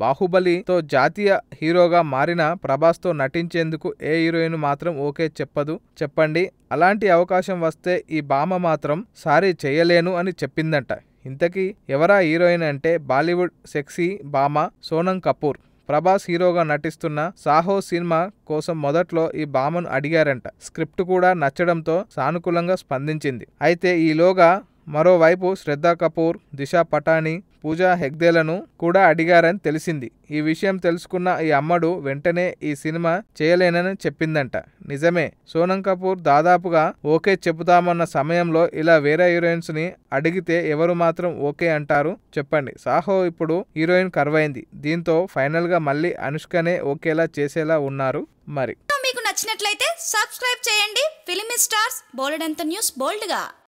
బాహుబలితో జాతీయ హీరోగా మారిన ప్రభాస్తో నటించేందుకు ఏ హీరోయిన్ మాత్రం ఓకే చెప్పదు చెప్పండి అలాంటి అవకాశం వస్తే ఈ భామ మాత్రం సారీ చేయలేను అని చెప్పిందంట ఇంతకీ ఎవరా హీరోయిన్ అంటే బాలీవుడ్ సెక్సీ భామ సోనం కపూర్ ప్రభాస్ హీరోగా నటిస్తున్న సాహో సినిమా కోసం మొదట్లో ఈ భామను అడిగారంట స్క్రిప్ట్ కూడా నచ్చడంతో సానుకూలంగా స్పందించింది అయితే ఈలోగా మరోవైపు శ్రద్ధా కపూర్ దిశా పటాని పూజా హెగ్దేలను కూడా అడిగారని తెలిసింది ఈ విషయం తెలుసుకున్న ఈ అమ్మడు వెంటనే ఈ సినిమా చేయలేనని చెప్పిందంట నిజమే సోనం కపూర్ దాదాపుగా ఓకే చెబుతామన్న సమయంలో ఇలా వేరే హీరోయిన్స్ ని అడిగితే ఎవరు మాత్రం ఓకే అంటారు చెప్పండి సాహో ఇప్పుడు హీరోయిన్ కరువైంది దీంతో ఫైనల్ గా మళ్ళీ అనుష్కనే ఓకేలా చేసేలా ఉన్నారు మరి మీకు నచ్చినట్లయితే సబ్స్క్రైబ్ చేయండి ఫిలిమి స్టార్స్ బోలెడంత న్యూస్ బోల్డ్గా